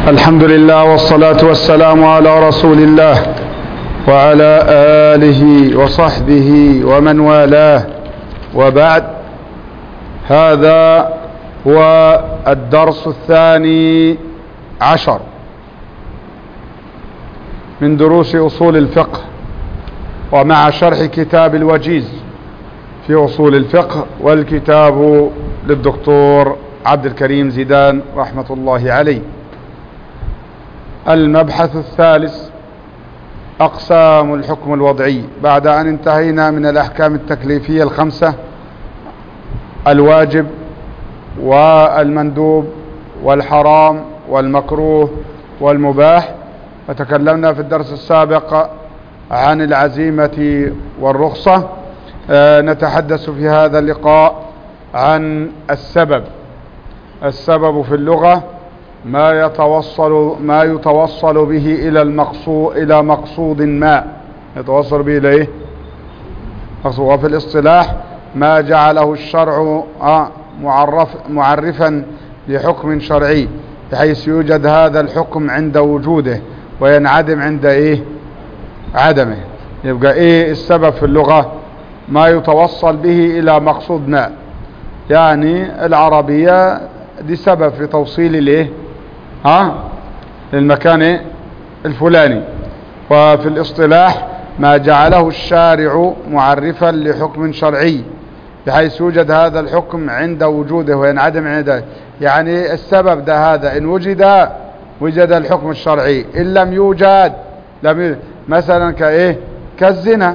الحمد لله والصلاة والسلام على رسول الله وعلى آله وصحبه ومن والاه وبعد هذا هو الدرس الثاني عشر من دروس أصول الفقه ومع شرح كتاب الوجيز في أصول الفقه والكتاب للدكتور عبد الكريم زيدان رحمة الله عليه المبحث الثالث أقسام الحكم الوضعي بعد أن انتهينا من الأحكام التكليفية الخمسة الواجب والمندوب والحرام والمكروه والمباح وتكلمنا في الدرس السابق عن العزيمة والرخصة أه نتحدث في هذا اللقاء عن السبب السبب في اللغة ما يتوصل ما يتوصل به الى المقصود الى مقصود ما يتوصل به الى ايه وفي الاصطلاح ما جعله الشرع معرف معرفا لحكم شرعي بحيث يوجد هذا الحكم عند وجوده وينعدم عند ايه عدمه يبقى ايه السبب في اللغة ما يتوصل به الى مقصود ما يعني العربية دي سبب في توصيل الايه ها للمكان الفلاني وفي الاصطلاح ما جعله الشارع معرفا لحكم شرعي بحيث يوجد هذا الحكم عند وجوده وينعدم عنده يعني السبب ده هذا إن وجد وجد الحكم الشرعي إن لم يوجد لم مثلا كإيه كالزنا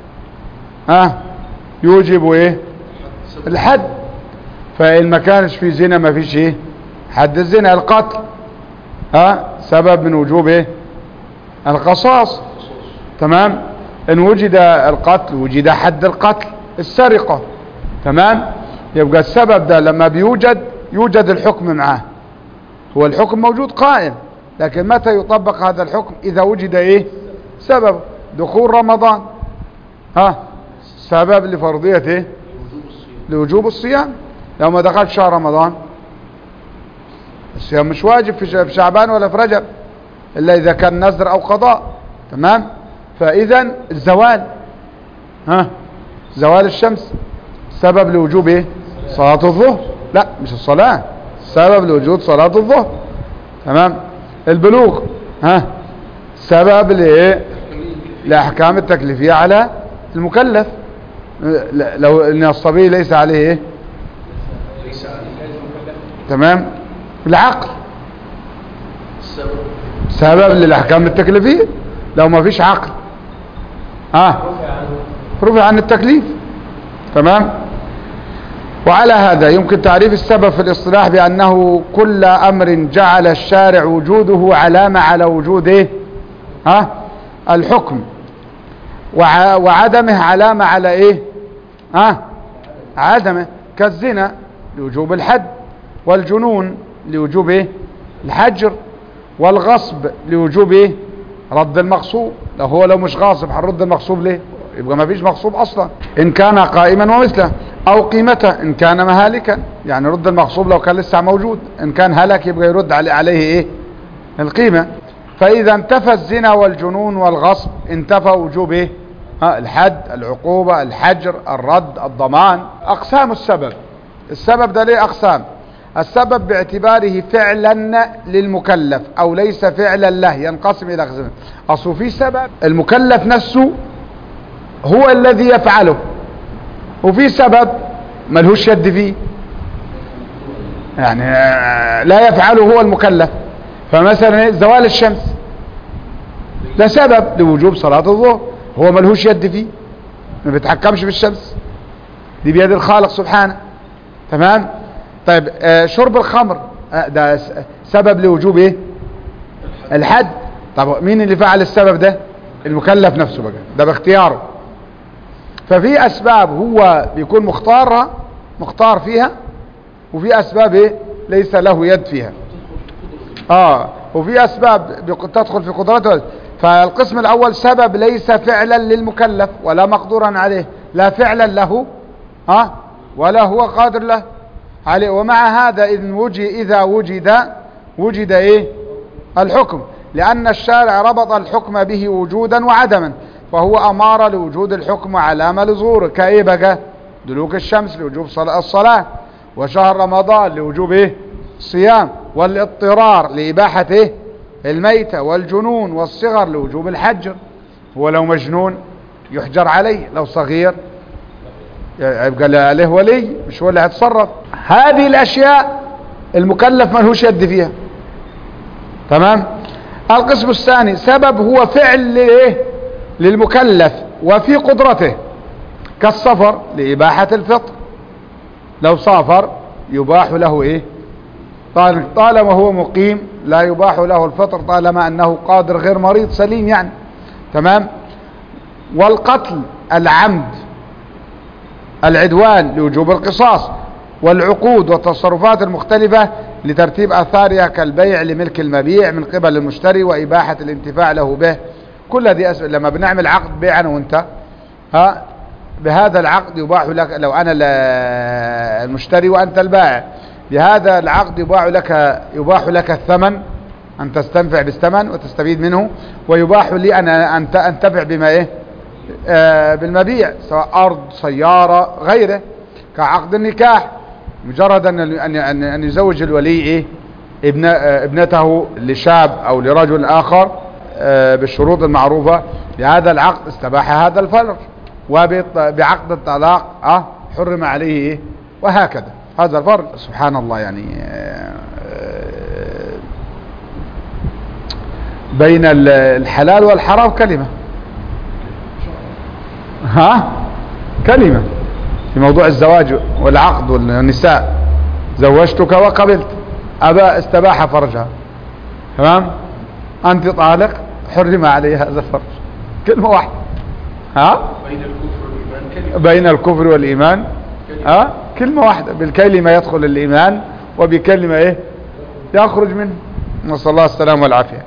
ها يوجب إيه الحد فإن ما كانش في زنا ما فيش إيه حد الزنا القتل ها سبب من وجوب ايه القصاص تمام ان وجد القتل وجد حد القتل السرقة تمام يبقى السبب ده لما بيوجد يوجد الحكم معاه هو الحكم موجود قائم لكن متى يطبق هذا الحكم اذا وجد ايه سبب دخول رمضان ها سبب لفرضية ايه لوجوب الصيام لو ما دخلت شهر رمضان الصيام مش واجب في شعبان ولا في رجب إلا إذا كان نذر أو قضاء تمام فإذا الزوال ها زوال الشمس سبب لوجوب ايه صلاة الظهر لا مش الصلاة سبب لوجود صلاة الظهر تمام البلوغ ها سبب لايه لأحكام التكليفية على المكلف لو ان الصبي ليس عليه ايه تمام العقل سبب للأحكام التكليفية لو ما فيش عقل ها آه. رفع عن التكليف تمام وعلى هذا يمكن تعريف السبب في الاصطلاح بأنه كل أمر جعل الشارع وجوده علامة على وجوده ها آه. الحكم وعدمه علامة على ايه ها آه. عدمه كالزنا لوجوب الحد والجنون لوجوب ايه الحجر والغصب لوجوب ايه رد المغصوب لو هو لو مش غاصب هنرد المغصوب ليه يبقى ما فيش مغصوب اصلا ان كان قائما ومثله او قيمته ان كان مهالكا يعني رد المغصوب لو كان لسه موجود ان كان هلك يبقى يرد عليه ايه القيمة فاذا انتفى الزنا والجنون والغصب انتفى وجوب ايه ها الحد العقوبة الحجر الرد الضمان اقسام السبب السبب ده ليه اقسام السبب باعتباره فعلا للمكلف او ليس فعلا له ينقسم الى قسمين اصل في سبب المكلف نفسه هو الذي يفعله وفي سبب ملهوش يد فيه يعني لا يفعله هو المكلف فمثلا زوال الشمس ده سبب لوجوب صلاة الظهر هو ملهوش يد فيه ما بيتحكمش بالشمس دي بيد الخالق سبحانه تمام طيب آه شرب الخمر آه ده سبب لوجوب ايه الحد طب مين اللي فعل السبب ده المكلف نفسه بقى ده باختياره ففي اسباب هو بيكون مختارها مختار فيها وفي اسباب ايه ليس له يد فيها اه وفي اسباب تدخل في قدرته فالقسم الاول سبب ليس فعلا للمكلف ولا مقدورا عليه لا فعلا له ها آه ولا هو قادر له عليه ومع هذا إذ وجد إذا وجد وجد إيه الحكم لأن الشارع ربط الحكم به وجودا وعدما فهو أمارة لوجود الحكم وعلامة لظهوره كأيه بقى دلوك الشمس لوجوب صلاة الصلاة وشهر رمضان لوجوب ايه الصيام والاضطرار لإباحة ايه الميتة والجنون والصغر لوجوب الحجر هو لو مجنون يحجر عليه لو صغير يبقى له ولي مش هو اللي هيتصرف هذه الأشياء المكلف ملهوش يد فيها تمام القسم الثاني سبب هو فعل لإيه للمكلف وفي قدرته كالسفر لإباحة الفطر لو سافر يباح له إيه طالما هو مقيم لا يباح له الفطر طالما أنه قادر غير مريض سليم يعني تمام والقتل العمد العدوان لوجوب القصاص والعقود والتصرفات المختلفة لترتيب أثارها كالبيع لملك المبيع من قبل المشتري وإباحة الانتفاع له به كل هذه أسئلة لما بنعمل عقد بيع أنا وأنت ها بهذا العقد يباح لك لو أنا المشتري وأنت البائع بهذا العقد يباح لك يباح لك الثمن أن تستنفع بالثمن وتستفيد منه ويباح لي أنا أن أنتفع بما إيه آه بالمبيع سواء أرض سيارة غيره كعقد النكاح مجرد أن أن أن يزوج الولي إيه ابن ابنته لشاب أو لرجل آخر آه بالشروط المعروفة بهذا العقد استباح هذا الفرج وبعقد الطلاق أه حرم عليه إيه وهكذا هذا الفرج سبحان الله يعني آه بين الحلال والحرام كلمة ها كلمة في موضوع الزواج والعقد والنساء زوجتك وقبلت أبى استباح فرجها تمام أنت طالق حرم علي هذا الفرج كلمة واحدة ها بين الكفر والإيمان كلمة بين الكفر والإيمان ها كلمة واحدة بالكلمة يدخل الإيمان وبكلمة إيه يخرج منه نسأل الله السلامة والعافية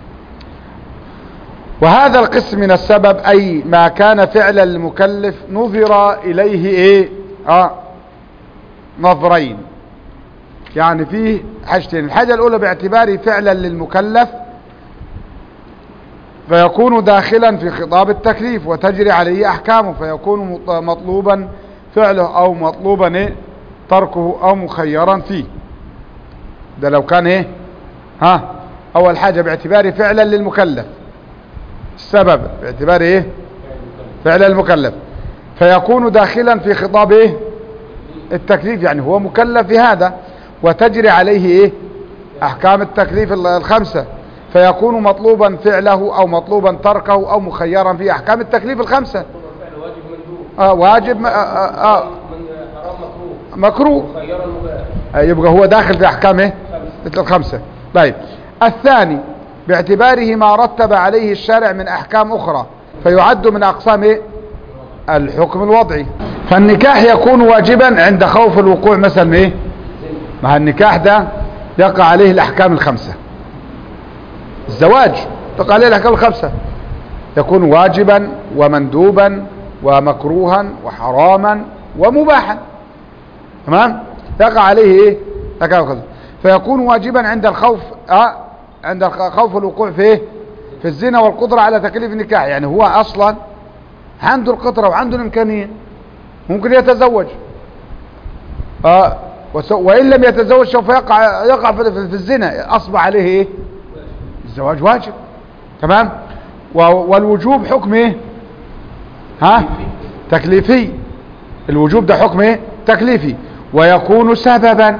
وهذا القسم من السبب أي ما كان فعلا للمكلف نظر إليه إيه آه نظرين يعني فيه حاجتين الحاجة الأولى باعتباره فعلا للمكلف فيكون داخلا في خطاب التكليف وتجري عليه أحكامه فيكون مطلوبا فعله أو مطلوبا إيه تركه أو مخيرا فيه ده لو كان إيه ها أول حاجة باعتباره فعلا للمكلف السبب باعتبار ايه فعل المكلف فيكون داخلا في خطاب ايه التكليف يعني هو مكلف في هذا وتجري عليه ايه احكام التكليف الخمسة فيكون مطلوبا فعله او مطلوبا تركه او مخيرا في احكام التكليف الخمسة فعل واجب مندوب آه واجب آه آه آه من حرام مكروه مكروه مخيرا مباح آه يبقى هو داخل في احكام ايه خمسة الخمسة طيب الثاني باعتباره ما رتب عليه الشارع من احكام اخرى فيعد من اقسام إيه؟ الحكم الوضعي فالنكاح يكون واجبا عند خوف الوقوع مثلا ايه مع النكاح ده يقع عليه الاحكام الخمسة الزواج تقع عليه الاحكام الخمسة يكون واجبا ومندوبا ومكروها وحراما ومباحا تمام يقع عليه ايه الاحكام الخمسة فيكون واجبا عند الخوف اه عند خوف الوقوع في ايه في الزنا والقدرة على تكليف النكاح يعني هو اصلا عنده القدرة وعنده الامكانية ممكن يتزوج آه وس- وان لم يتزوج سوف يقع يقع في, في, في الزنا اصبح عليه ايه الزواج واجب تمام و- والوجوب حكم ايه ها تكليفي الوجوب ده حكم ايه تكليفي ويكون سببا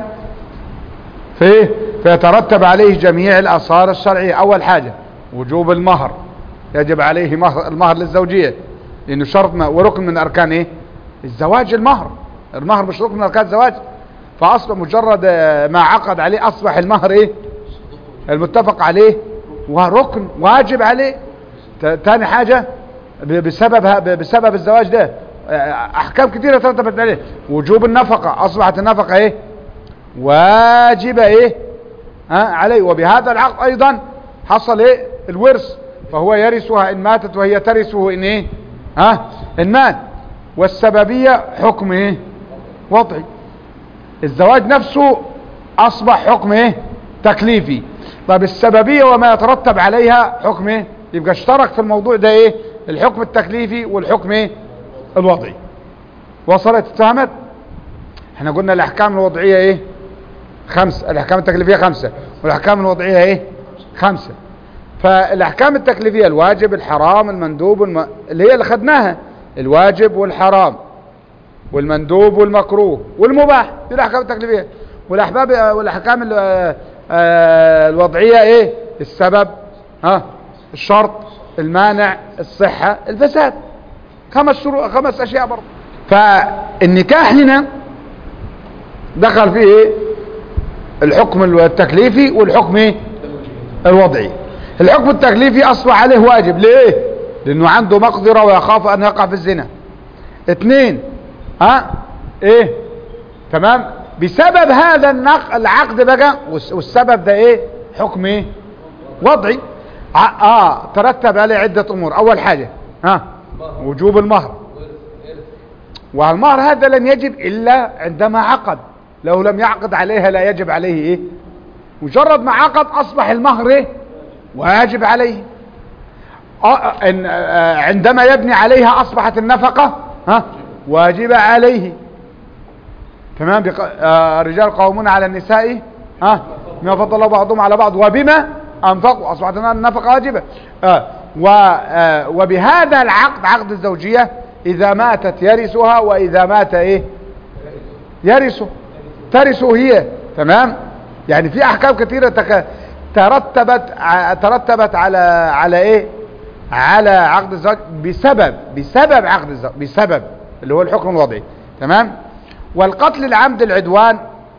في ايه فيترتب عليه جميع الآثار الشرعية أول حاجة وجوب المهر يجب عليه مهر المهر للزوجية لأنه شرط ما- وركن من أركان إيه الزواج المهر المهر مش ركن من أركان الزواج فأصبح مجرد آه، ما عقد عليه أصبح المهر إيه المتفق عليه وركن واجب عليه ت- تاني حاجة ب- بسبب ه- ب- بسبب الزواج ده آه، أحكام كثيرة ترتبت عليه وجوب النفقة أصبحت النفقة إيه واجبة ايه ها عليه وبهذا العقد ايضا حصل ايه الورث فهو يرثها ان ماتت وهي ترثه ان ايه ها ان مات والسببية حكم ايه وضعي الزواج نفسه اصبح حكم ايه تكليفي طب السببية وما يترتب عليها حكم ايه يبقى اشترك في الموضوع ده ايه الحكم التكليفي والحكم ايه الوضعي وصلت اتفهمت احنا قلنا الاحكام الوضعية ايه خمسة الاحكام التكليفية خمسة والاحكام الوضعية ايه خمسة فالاحكام التكليفية الواجب الحرام المندوب الم... اللي هي اللي خدناها الواجب والحرام والمندوب والمكروه والمباح دي الاحكام التكليفية والاحباب والاحكام ال- آه، آه، الوضعية ايه السبب ها الشرط المانع الصحة الفساد خمس شروط خمس اشياء برضه فالنكاح هنا دخل فيه ايه الحكم التكليفي والحكم ايه الوضعي الحكم التكليفي اصبح عليه واجب ليه لانه عنده مقدرة ويخاف ان يقع في الزنا اثنين ها ايه تمام بسبب هذا النق... العقد بقى والس- والسبب ده ايه حكم ايه وضعي ع- اه ترتب عليه عدة امور اول حاجة ها وجوب المهر والمهر هذا لن يجب الا عندما عقد لو لم يعقد عليها لا يجب عليه ايه مجرد ما عقد اصبح المهر ايه واجب عليه آه، آه، إن- آه، عندما يبني عليها اصبحت النفقة ها واجبة عليه تمام بق... آه الرجال قوامون على النساء ها بما فضل الله بعضهم على بعض وبما انفقوا اصبحت النفقه واجبه آه و... آه وبهذا العقد عقد الزوجيه اذا ماتت يرثها واذا مات ايه يرثه ترثه هي تمام يعني في احكام كثيره تك... ترتبت ع... ترتبت على على ايه على عقد الزواج بسبب بسبب عقد الزواج بسبب اللي هو الحكم الوضعي تمام والقتل العمد العدوان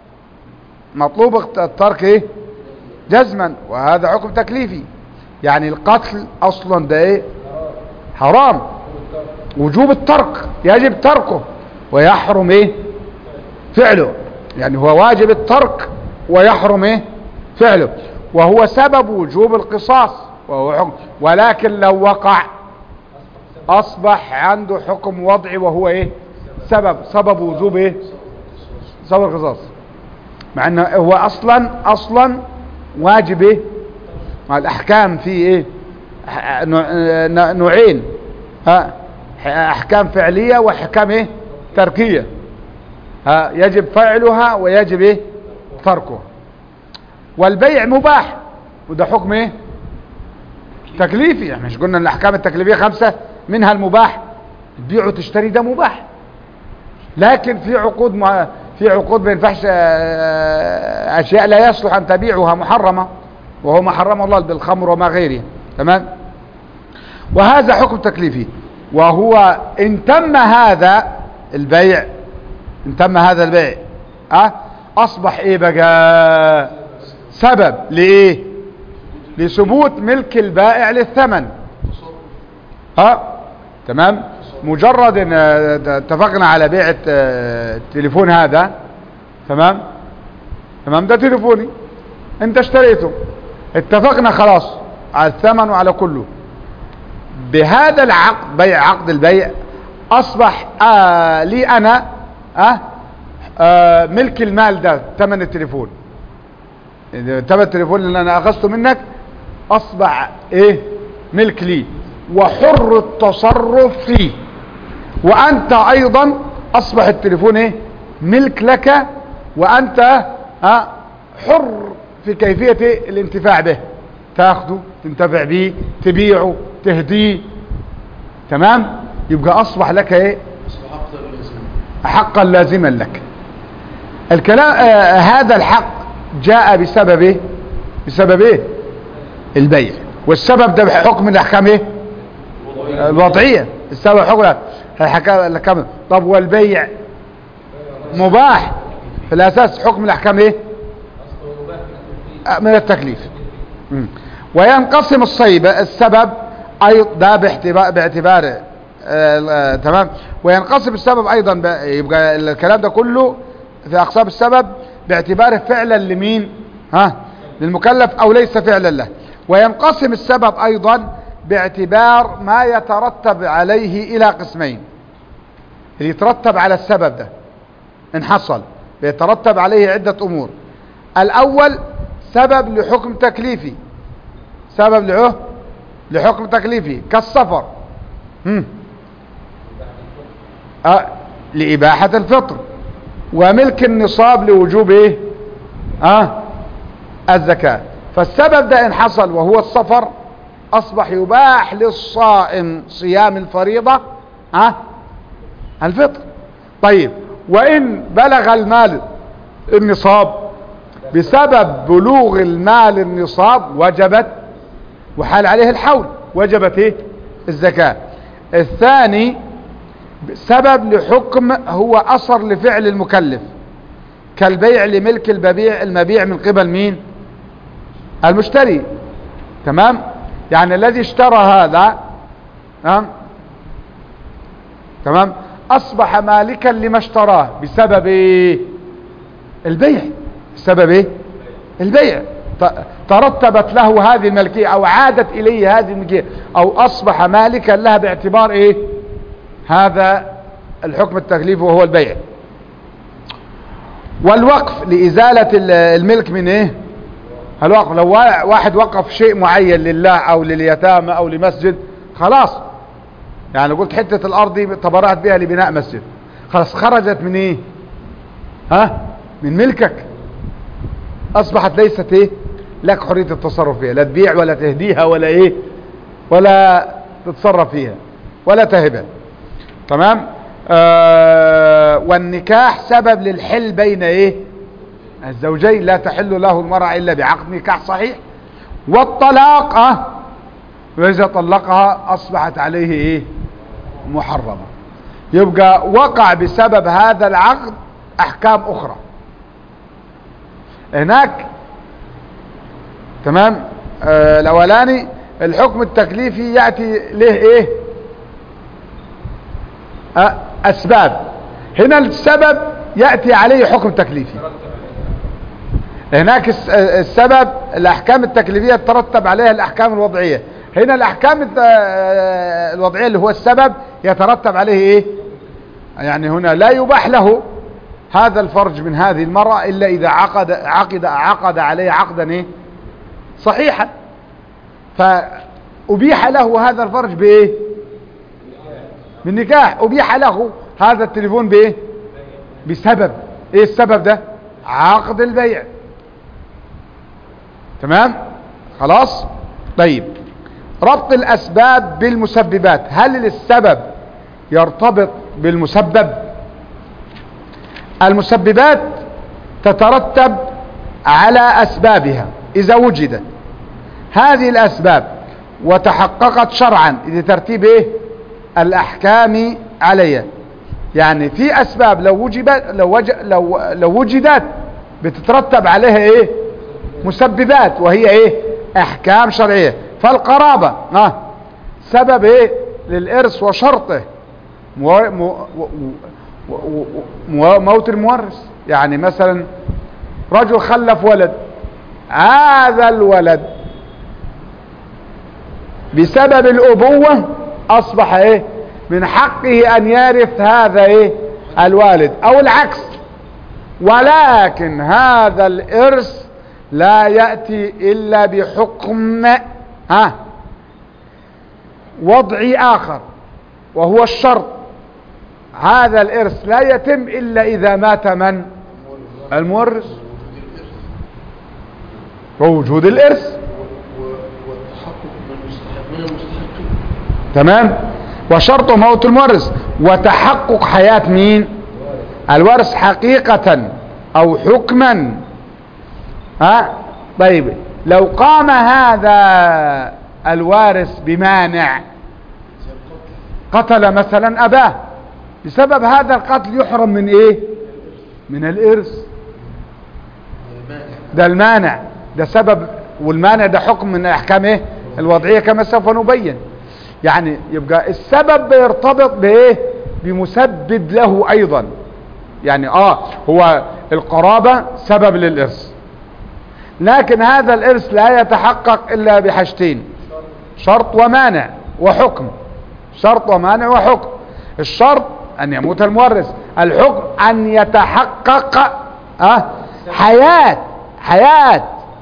مطلوب الترك ايه جزما وهذا حكم تكليفي يعني القتل اصلا ده ايه حرام وجوب الترك يجب تركه ويحرم ايه فعله يعني هو واجب الترك ويحرم ايه فعله وهو سبب وجوب القصاص وهو حكم ولكن لو وقع اصبح عنده حكم وضعي وهو ايه سبب سبب وجوب ايه سبب القصاص مع انه هو اصلا اصلا واجب ايه مع الاحكام في ايه ح- نوع- ن- نوعين ها ح- احكام فعلية واحكام ايه تركية ها يجب فعلها ويجب ايه تركها والبيع مباح وده حكم ايه تكليفي يعني مش قلنا الاحكام التكليفية خمسة منها المباح تبيع وتشتري ده مباح لكن في عقود مع في عقود ما ينفعش آه، اشياء لا يصلح ان تبيعها محرمه وهو ما حرم الله بالخمر وما غيره تمام وهذا حكم تكليفي وهو ان تم هذا البيع ان تم هذا البيع أه؟ اصبح ايه بقى سبب لايه لثبوت ملك البائع للثمن ها تمام مجرد ان آه، اتفقنا على بيع الت- آه، التليفون هذا تمام تمام ده تليفوني انت اشتريته اتفقنا خلاص على الثمن وعلى كله بهذا العقد بيع عقد البيع اصبح آه لي انا آه آه ملك المال ده ثمن التليفون ثمن التليفون اللي انا اخذته منك اصبح ايه ملك لي وحر التصرف فيه وانت ايضا اصبح التليفون ايه ملك لك وانت ها حر في كيفية إيه؟ الانتفاع به تاخده تنتفع به تبيعه تهديه تمام يبقى اصبح لك ايه حقا لازما لك الكلام آه هذا الحق جاء بسبب ايه بسبب ايه البيع والسبب ده بحكم الاحكام ايه الوضعية السبب حكم الحكام طب والبيع مباح في الاساس حكم الاحكام ايه آه، من التكليف مم. وينقسم الصيب السبب ايضا ده باعتبار باعتبار آه، آه، تمام وينقسم السبب ايضا ب- يبقى الكلام ده كله في اقسام السبب باعتباره فعلا لمين ها للمكلف او ليس فعلا له وينقسم السبب ايضا باعتبار ما يترتب عليه الى قسمين اللي يترتب على السبب ده ان حصل بيترتب عليه عدة امور الاول سبب لحكم تكليفي سبب لعه لحكم تكليفي كالسفر هم. أه لإباحة الفطر وملك النصاب لوجوب ايه اه الزكاة فالسبب ده ان حصل وهو السفر اصبح يباح للصائم صيام الفريضة اه الفطر طيب وان بلغ المال النصاب بسبب بلوغ المال النصاب وجبت وحال عليه الحول وجبت ايه الزكاة الثاني سبب لحكم هو اثر لفعل المكلف كالبيع لملك المبيع المبيع من قبل مين المشتري تمام يعني الذي اشترى هذا تمام تمام اصبح مالكا لما اشتراه بسبب ايه البيع بسبب ايه البيع ت- ترتبت له هذه الملكية او عادت اليه هذه الملكية او اصبح مالكا لها باعتبار ايه هذا الحكم التكليفي وهو البيع والوقف لإزالة ال- الملك من ايه الوقف لو وا- واحد وقف شيء معين لله او لليتامى او لمسجد خلاص يعني قلت حتة الارض دي تبرعت بها لبناء مسجد خلاص خرجت من ايه ها من ملكك اصبحت ليست ايه لك حرية التصرف فيها لا تبيع ولا تهديها ولا ايه ولا تتصرف فيها ولا تهبها تمام آه والنكاح سبب للحل بين ايه الزوجين لا تحل له المرأة الا بعقد نكاح صحيح والطلاق اه واذا طلقها اصبحت عليه ايه محرمة يبقى وقع بسبب هذا العقد احكام اخرى هناك تمام آه الاولاني الحكم التكليفي يأتي له ايه آه اسباب هنا السبب يأتي عليه حكم تكليفي هناك الس- السبب الاحكام التكليفية ترتب عليها الاحكام الوضعية هنا الاحكام الت- آه، الوضعية اللي هو السبب يترتب عليه ايه يعني هنا لا يباح له هذا الفرج من هذه المرأة الا اذا عقد عقد عقد عليه عقدا ايه صحيحا فأبيح له هذا الفرج بايه بالنكاح أبيح له هذا التليفون بايه بسبب ايه السبب ده عقد البيع تمام خلاص طيب ربط الأسباب بالمسببات هل السبب يرتبط بالمسبب المسببات تترتب على أسبابها إذا وجدت هذه الأسباب وتحققت شرعا لترتيب إيه؟ الأحكام عليها يعني في أسباب لو وجبت لو, وج... لو... لو وجدت بتترتب عليها إيه مسببات وهي إيه أحكام شرعية فالقرابة آه سبب إيه للإرث وشرطه مو... مو... مو... مو... مو... موت المورث يعني مثلا رجل خلف ولد هذا الولد بسبب الأبوة أصبح إيه من حقه أن يرث هذا إيه الوالد أو العكس ولكن هذا الإرث لا يأتي إلا بحكم ها وضعي آخر وهو الشرط هذا الإرث لا يتم إلا إذا مات من المورث ووجود الإرث والتحقق من المستحق من المستحقين تمام وشرط موت المورث وتحقق حياة مين الورث حقيقة او حكما ها طيب لو قام هذا الوارث بمانع قتل مثلا اباه بسبب هذا القتل يحرم من ايه من الارث مانع ده المانع ده سبب والمانع ده حكم من الاحكام ايه الوضعيه كما سوف نبين يعني يبقى السبب بيرتبط بايه بمسبب له ايضا يعني اه هو القرابه سبب للارث لكن هذا الارث لا يتحقق الا بحاجتين شرط ومانع وحكم شرط ومانع وحكم الشرط ان يموت المورث الحكم ان يتحقق أه حياة حياة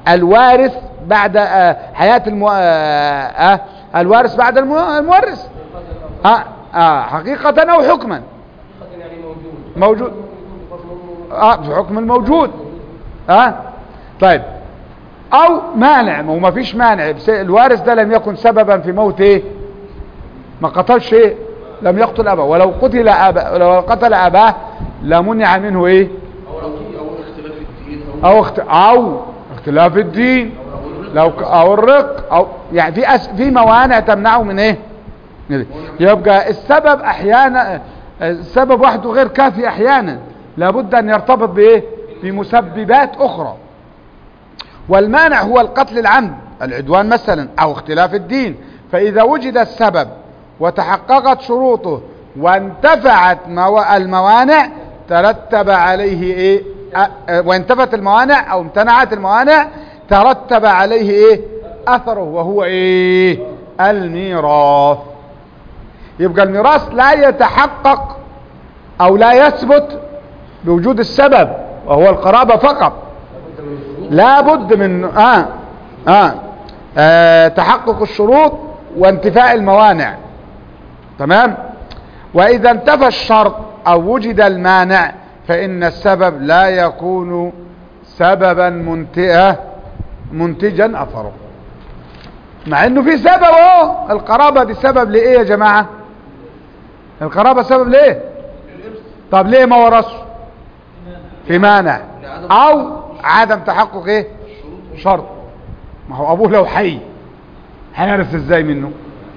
الوارث بعد آه حياة المو... آه آه الوارث بعد المو... المورث آه آه حقيقة أو حكما يعني موجود موجود اه في حكم الموجود اه طيب او مانع ما هو ما فيش مانع بس الوارث ده لم يكن سببا في موت ايه ما قتلش ايه لم يقتل اباه ولو قتل اباه ولو قتل اباه لمنع منه ايه او رقي او اختلاف الدين او او اخت... او اختلاف الدين لو ك... او الرق او يعني في أس... في موانع تمنعه من ايه من- يبقى السبب احيانا السبب وحده غير كافي احيانا لابد ان يرتبط بايه بمسببات اخرى والمانع هو القتل العمد العدوان مثلا او اختلاف الدين فاذا وجد السبب وتحققت شروطه وانتفعت مو... الموانع ترتب عليه ايه أ... أ... وانتفت الموانع او امتنعت الموانع ترتب عليه ايه اثره وهو ايه الميراث يبقى الميراث لا يتحقق او لا يثبت بوجود السبب وهو القرابة فقط لا بد من آه آه آه تحقق الشروط وانتفاء الموانع تمام وإذا انتفى الشرط أو وجد المانع فإن السبب لا يكون سببا منتئة منتجا أثره مع انه في سبب اهو القرابة دي سبب لإيه يا جماعة القرابة سبب لإيه طب ليه ما ورثش في مانع او عدم تحقق ايه شرط ما هو ابوه لو حي هنعرف ازاي منه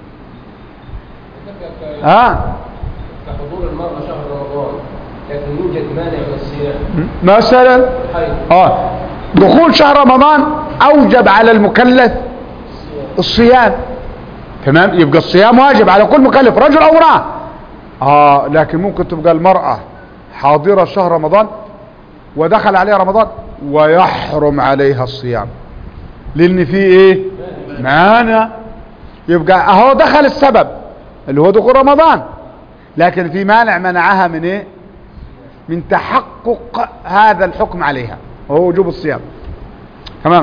اه كحضور المرأة شهر رمضان لكن يوجد مانع من الصيام مثلا الحيض اه دخول شهر رمضان اوجب على المكلف الصيام تمام يبقى الصيام واجب على كل مكلف رجل او امراه اه لكن ممكن تبقى المرأة حاضرة شهر رمضان ودخل عليها رمضان ويحرم عليها الصيام لان في ايه مانع يبقى اهو دخل السبب اللي هو دخول رمضان لكن في مانع منعها من ايه من تحقق هذا الحكم عليها وهو وجوب الصيام تمام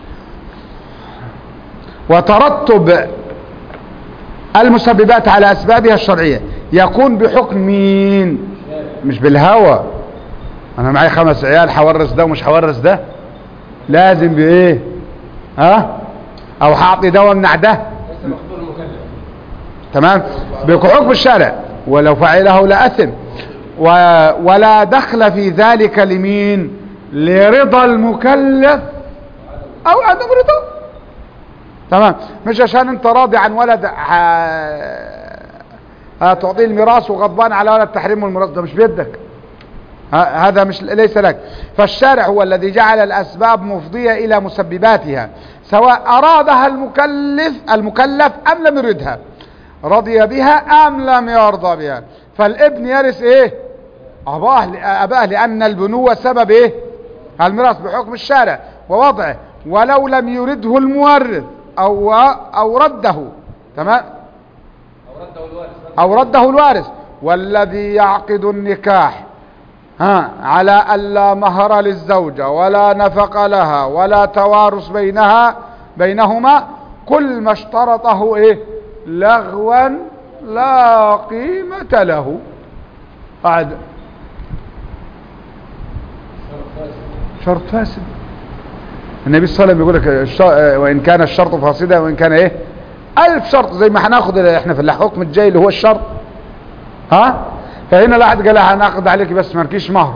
وترتب المسببات على اسبابها الشرعية يكون بحكم مين مش بالهوى انا معي خمس عيال حورث ده ومش حورث ده لازم بايه ها او هعطي ده وامنع ده ليس مقدور المكلف تمام بحكم الشارع ولو فعله لأثم و... ولا دخل في ذلك لمين لرضا المكلف او عدم رضا تمام مش عشان انت راضي عن ولد ح... هتعطيه الميراث وغضبان على ولد تحريم الميراث ده مش بيدك ه- هذا مش ليس لك فالشارع هو الذي جعل الأسباب مفضية إلى مسبباتها سواء أرادها المكلف المكلف أم لم يردها رضي بها أم لم يرضى بها فالابن يرث إيه أباه أباه لأن البنوة سبب إيه الميراث بحكم الشارع ووضعه ولو لم يرده المورث أو أو رده تمام او رده الوارث أو رده الوارث والذي يعقد النكاح ها على أن لا مهر للزوجة ولا نفق لها ولا توارث بينها بينهما كل ما اشترطه ايه لغوا لا قيمة له قاعد شرط فاسد النبي صلى الله عليه وسلم بيقول لك الش- وإن كان الشرط فاسدا وإن كان ايه ألف شرط زي ما هناخد احنا في الحكم الجاي اللي هو الشرط ها فهنا لا احد قال هناخد عليك بس مالكيش مهر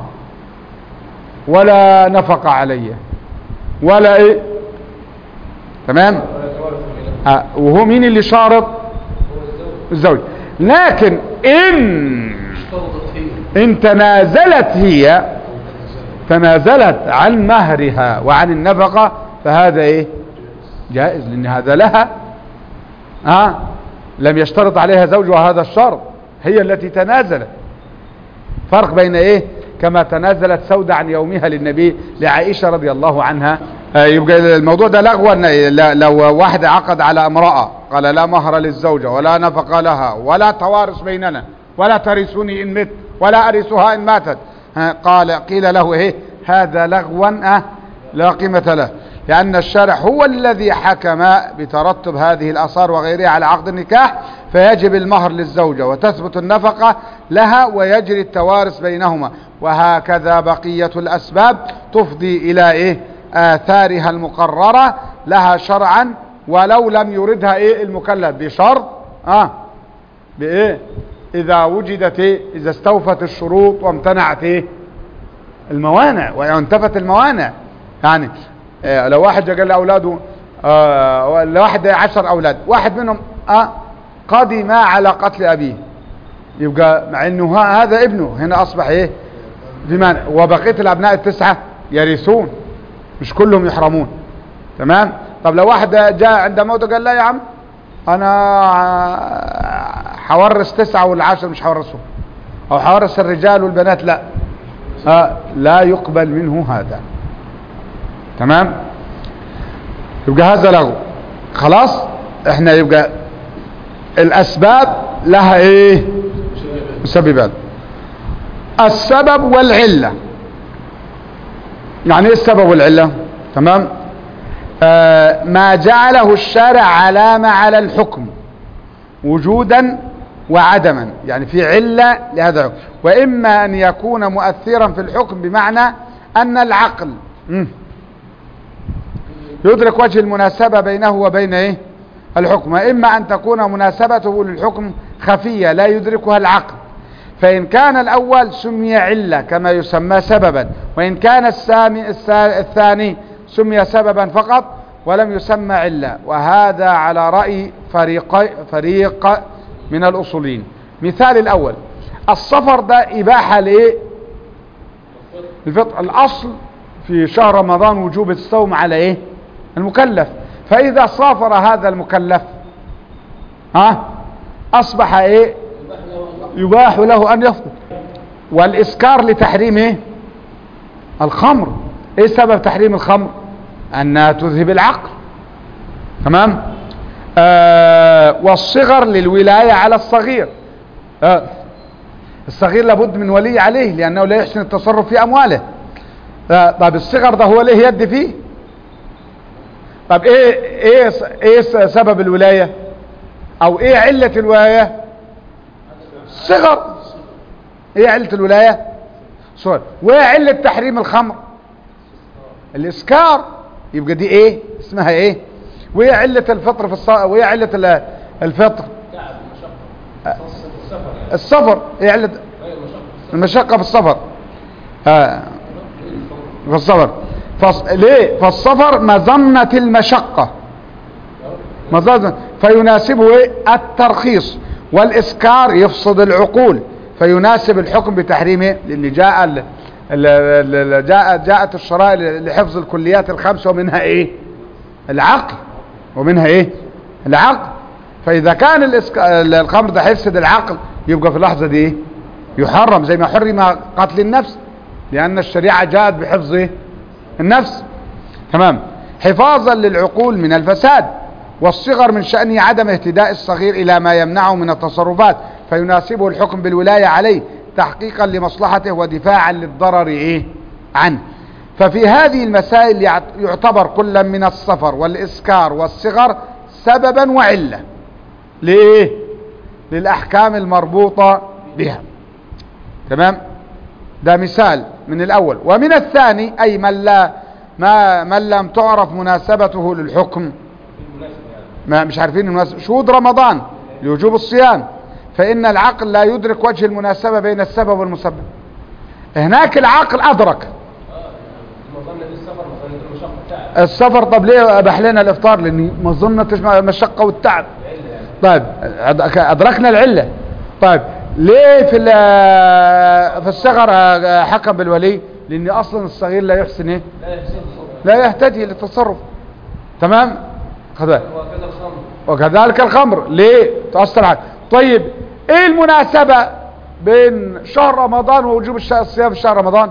ولا نفقة علي ولا ايه تمام ولا توارث بينهم آه وهو مين اللي شارط هو الزوج الزوج لكن ان اشترطت هي ان تنازلت هي تنازلت عن مهرها وعن النفقة فهذا ايه جائز لان هذا لها ها لم يشترط عليها زوجها هذا الشرط هي التي تنازلت فرق بين ايه كما تنازلت سودة عن يومها للنبي لعائشة رضي الله عنها آه، يبقى الموضوع ده لغوا لا- لو واحد عقد على امرأة قال لا مهر للزوجة ولا نفق لها ولا توارث بيننا ولا ترثني ان مت ولا ارثها ان ماتت ها، قال قيل له ايه هذا لغوا آه، لا قيمة له لأن الشارع هو الذي حكم بترتب هذه الآثار وغيرها على عقد النكاح فيجب المهر للزوجة وتثبت النفقة لها ويجري التوارث بينهما وهكذا بقية الأسباب تفضي إلى إيه آثارها المقررة لها شرعا ولو لم يردها إيه المكلف بشرط آه بإيه إذا وجدت إيه إذا استوفت الشروط وامتنعت إيه الموانع وانتفت الموانع يعني آه، لو واحد جا قال لاولاده آه لو واحد عشر اولاد واحد منهم آه قدم على قتل ابيه يبقى مع انه ها- هذا ابنه هنا اصبح ايه بمعنى وبقيه الابناء التسعه يرثون مش كلهم يحرمون تمام طب لو واحد جاء عند موته قال لا يا عم انا حورث تسعه والعاشر مش حورثهم او حورث الرجال والبنات لا آه لا يقبل منه هذا تمام يبقى هذا لغو خلاص احنا يبقى الاسباب لها ايه مسببات السبب والعلة يعني ايه السبب والعلة تمام آه ما جعله الشارع علامة على الحكم وجودا وعدما يعني في علة لهذا الحكم وإما أن يكون مؤثرا في الحكم بمعنى أن العقل مم. يدرك وجه المناسبة بينه وبين إيه؟ الحكم وإما أن تكون مناسبته للحكم خفية لا يدركها العقل فإن كان الأول سمي علة كما يسمى سببا وإن كان السامي السا- الثاني سمي سببا فقط ولم يسمى علة وهذا على رأي فريق, فريق من الأصولين مثال الأول السفر ده إباحة لإيه الفطر الأصل في شهر رمضان وجوب الصوم على إيه المكلف فإذا سافر هذا المكلف ها أصبح إيه يباح له أن يفطر والإسكار لتحريم إيه الخمر إيه سبب تحريم الخمر أنها تذهب العقل تمام آه والصغر للولاية على الصغير آه الصغير لابد من ولي عليه لأنه لا يحسن التصرف في أمواله آه طب الصغر ده هو ليه يد فيه طب ايه ايه ايه سبب الولاية او ايه علة الولاية صغر ايه علة الولاية صغر وايه علة تحريم الخمر الاسكار يبقى دي ايه اسمها ايه وايه علة الفطر في الص... وايه علة ال- الفطر تعب مشقة السفر يعني السفر ايه علة غير مشقة المشقة في السفر آه في السفر فص... ليه فالسفر مظنة المشقة مظنة فيناسبه ايه الترخيص والاسكار يفسد العقول فيناسب الحكم بتحريمه لان جاء ال... ال... ال... ال- جاء جاءت الشرائع لحفظ الكليات الخمسة ومنها ايه العقل ومنها ايه العقل فاذا كان الإسك... الخمر ده هيفسد العقل يبقى في اللحظة دي ايه يحرم زي ما حرم قتل النفس لان الشريعة جاءت بحفظ ايه النفس تمام حفاظا للعقول من الفساد والصغر من شأنه عدم اهتداء الصغير إلى ما يمنعه من التصرفات فيناسبه الحكم بالولاية عليه تحقيقا لمصلحته ودفاعا للضرر إيه عنه ففي هذه المسائل يعت- يعتبر كل من السفر والإسكار والصغر سببا وعلة لإيه للأحكام المربوطة بها تمام ده مثال من الأول ومن الثاني أي من لا ما من لم تعرف مناسبته للحكم بالمناسبة يعني ما مش عارفين المناسبة شهود رمضان لوجوب الصيام فإن العقل لا يدرك وجه المناسبة بين السبب والمسبب هناك العقل أدرك مظنة السفر مظنة المشقة تعب السفر طب ليه أباح لنا الإفطار لأن مظنة المشقة والتعب علة يعني طيب أد- أدركنا العلة طيب ليه في ال- في الصغر حكم بالولي لأن أصلا الصغير لا يحسن إيه لا يحسن الصبر لا يهتدي للتصرف تمام خذ بالك. وكذا الخمر وكذلك الخمر ليه تأثر على طيب ايه المناسبة بين شهر رمضان ووجوب الش- الصيام في شهر رمضان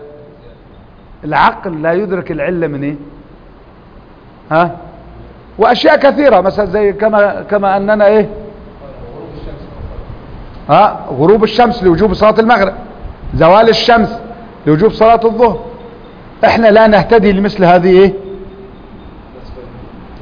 العقل لا يدرك العلة من ايه ها واشياء كثيرة مثلا زي كما كما اننا ايه غروب الشمس ها غروب الشمس لوجوب صلاة المغرب زوال الشمس لوجوب صلاة الظهر احنا لا نهتدي لمثل هذه ايه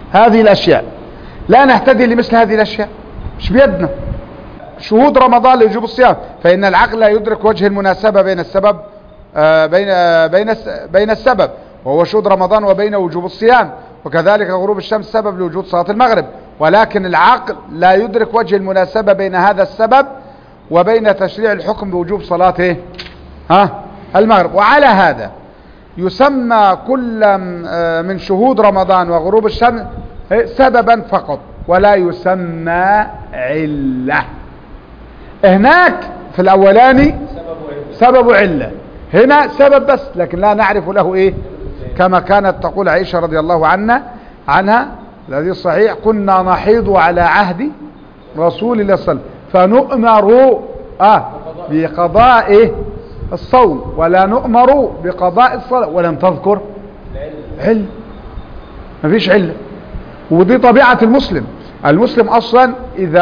هذه الأشياء لا نهتدي لمثل هذه الأشياء مش بيدنا شهود رمضان لوجوب الصيام فإن العقل لا يدرك وجه المناسبة بين السبب آه، بين آه، بين الس- بين السبب وهو شهود رمضان وبين وجوب الصيام وكذلك غروب الشمس سبب لوجود صلاة المغرب ولكن العقل لا يدرك وجه المناسبة بين هذا السبب وبين تشريع الحكم بوجوب صلاة إيه؟ ها المغرب وعلى هذا يسمى كل م- آه، من شهود رمضان وغروب الشمس إيه؟ سببا فقط ولا يسمى علة هناك في الأولاني سبب علة هنا سبب بس لكن لا نعرف له ايه كما كانت تقول عائشة رضي الله عنها عنها الذي صحيح كنا نحيض على عهد رسول الله صلى الله عليه وسلم فنؤمر آه بقضاء إيه؟ الصوم ولا نؤمر بقضاء الصلاة ولم تذكر علة ما فيش علة ودي طبيعة المسلم المسلم أصلا إذا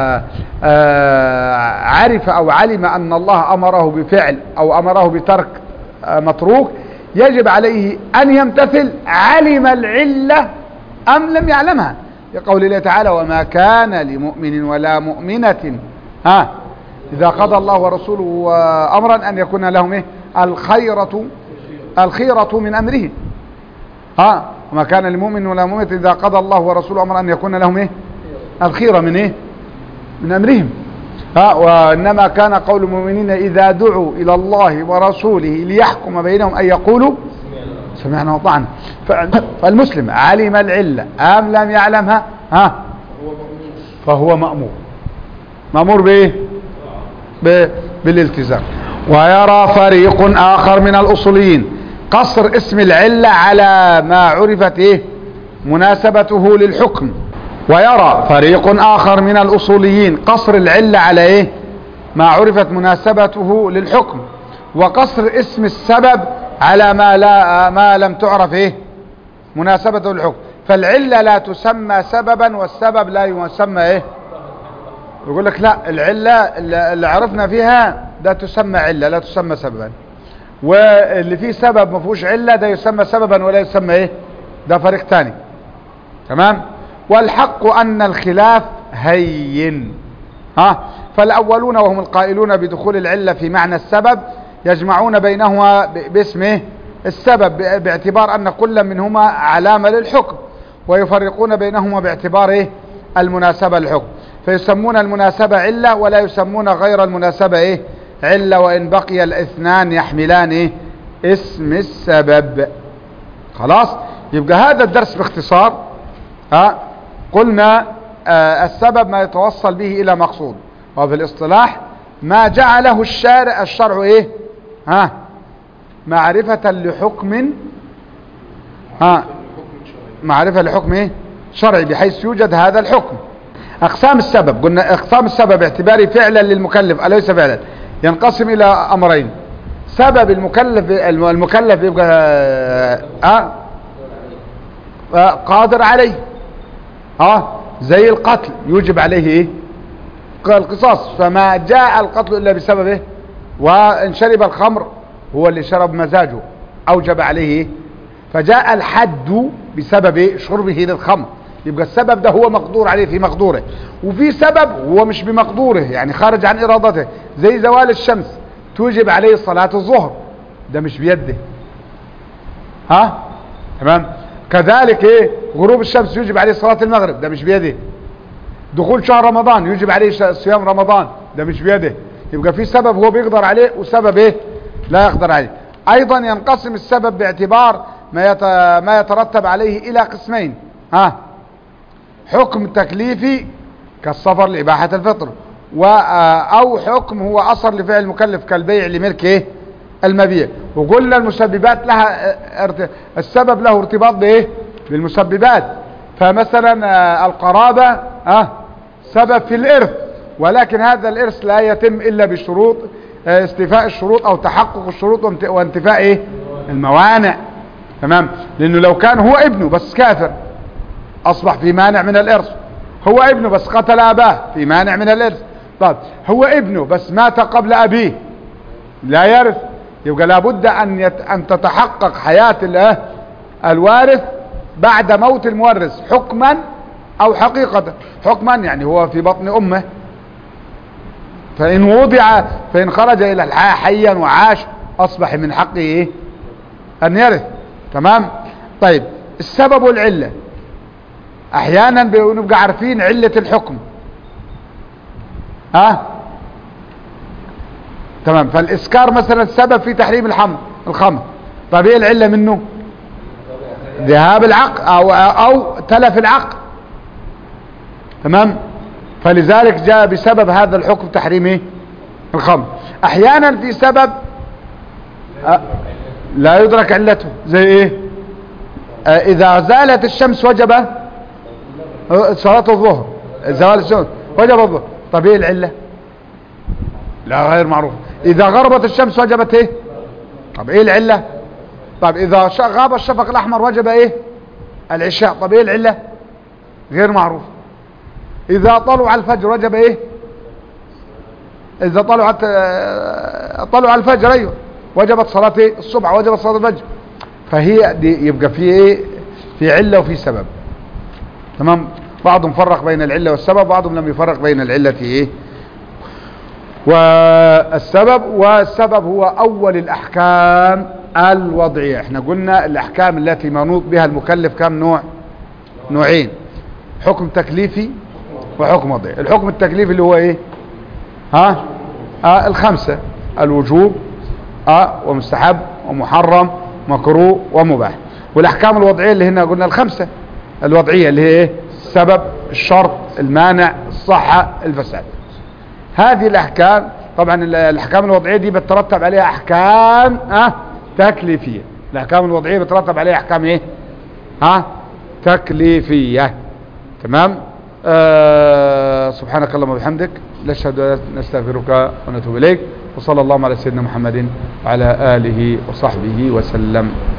آه، عرف أو علم أن الله أمره بفعل أو أمره بترك آه، متروك يجب عليه أن يمتثل علم العلة أم لم يعلمها يقول الله تعالى وما كان لمؤمن ولا مؤمنة ها إذا قضى الله ورسوله آه، أمرا أن يكون لهم إيه الخيرة الخيرة من أمره ها وما كان لمؤمن ولا مؤمنة إذا قضى الله ورسوله أمرا أن يكون لهم إيه الخيرة من إيه من أمرهم ها وإنما كان قول المؤمنين إذا دعوا إلى الله ورسوله ليحكم بينهم أن يقولوا سمعنا وطعنا ف- فالمسلم علم العلة أم لم يعلمها ها فهو مأمور مأمور بإيه ب- بالالتزام ويرى فريق آخر من الأصوليين قصر اسم العلة على ما عرفت إيه مناسبته للحكم ويرى فريق آخر من الأصوليين قصر العلة على إيه ما عرفت مناسبته للحكم وقصر اسم السبب على ما لا ما لم تعرف إيه مناسبته للحكم فالعلة لا تسمى سببا والسبب لا يسمى إيه يقول لك لا العلة اللي اللي عرفنا فيها ده تسمى علة لا تسمى سببا واللي فيه سبب ما فيهوش علة ده يسمى سببا ولا يسمى ايه ده فريق تاني تمام والحق ان الخلاف هين ها فالاولون وهم القائلون بدخول العلة في معنى السبب يجمعون بينهما ب- باسم ايه السبب ب- باعتبار ان كل منهما علامة للحكم ويفرقون بينهما باعتبار ايه المناسبة للحكم فيسمون المناسبة علة ولا يسمون غير المناسبة ايه علة وان بقي الاثنان يحملان ايه اسم السبب خلاص يبقى هذا الدرس باختصار ها قلنا آه السبب ما يتوصل به الى مقصود وفي الاصطلاح ما جعله الشارع الشرع ايه ها معرفة لحكم ها معرفة لحكم ايه شرعي بحيث يوجد هذا الحكم اقسام السبب قلنا اقسام السبب اعتباري فعلا للمكلف اليس فعلا ينقسم الى امرين سبب المكلف المكلف يبقى اه آه، قادر عليه اه زي القتل يوجب عليه ايه القصاص فما جاء القتل الا بسبب ايه وان شرب الخمر هو اللي شرب مزاجه اوجب عليه ايه فجاء الحد بسبب إيه؟ شربه للخمر يبقى السبب ده هو مقدور عليه في مقدوره وفي سبب هو مش بمقدوره يعني خارج عن ارادته زي زوال الشمس توجب عليه صلاة الظهر ده مش بيده ها تمام كذلك ايه غروب الشمس يجب عليه صلاة المغرب ده مش بيده دخول شهر رمضان يجب عليه ش- صيام رمضان ده مش بيده يبقى في سبب هو بيقدر عليه وسبب ايه لا يقدر عليه ايضا ينقسم السبب باعتبار ما يت... ما يترتب عليه الى قسمين ها حكم تكليفي كالسفر لإباحة الفطر و... آه، او حكم هو اثر لفعل المكلف كالبيع لملك ايه المبيع وقلنا المسببات لها آه، ارت... السبب له ارتباط بايه بالمسببات فمثلا آه، القرابة اه سبب في الارث ولكن هذا الارث لا يتم الا بشروط آه، استيفاء الشروط او تحقق الشروط وانت- وانتفاء ايه الموانع تمام لانه لو كان هو ابنه بس كافر اصبح في مانع من الارث هو ابنه بس قتل اباه في مانع من الارث طيب هو ابنه بس مات قبل ابيه لا يرث يبقى لابد ان يت... ان تتحقق حياة الايه الوارث بعد موت المورث حكما او حقيقة حكما يعني هو في بطن امه فان وضع فان خرج الى الحياة حيا وعاش اصبح من حقه ايه ان يرث تمام طيب السبب والعلة احيانا بنبقى عارفين علة الحكم ها أه؟ تمام فالاسكار مثلا السبب في تحريم الحمر الخمر طيب ايه العلة منه ذهاب العقل او او تلف العقل تمام فلذلك جاء بسبب هذا الحكم تحريم ايه الخمر احيانا في سبب أه لا يدرك علته زي ايه أه اذا زالت الشمس وجب صلاة الظهر زوال الشمس وجب الظهر طب ايه العلة لا غير معروف اذا غربت الشمس وجبت ايه طب ايه العلة طب اذا غاب الشفق الاحمر وجب ايه العشاء طب ايه العلة غير معروف اذا طلع الفجر وجب ايه اذا طلعت طلع الفجر ايوه وجبت صلاة ايه الصبح وجبت صلاة الفجر فهي دي يبقى في ايه في علة وفي سبب تمام بعضهم فرق بين العلة والسبب بعضهم لم يفرق بين العلة ايه والسبب والسبب هو اول الاحكام الوضعية احنا قلنا الاحكام التي منوط بها المكلف كم نوع نوعين حكم تكليفي وحكم وضعي الحكم التكليفي اللي هو ايه ها آه الخمسة الوجوب آه ومستحب ومحرم مكروه ومباح والاحكام الوضعية اللي هنا قلنا الخمسة الوضعية اللي هي ايه السبب الشرط المانع الصحة الفساد هذه الاحكام طبعا الاحكام الوضعية دي بترتب عليها احكام اه تكليفية الاحكام الوضعية بترتب عليها احكام ايه ها تكليفية تمام آه سبحانك اللهم وبحمدك نشهد نستغفرك ونتوب اليك وصلى الله على سيدنا محمد وعلى اله وصحبه وسلم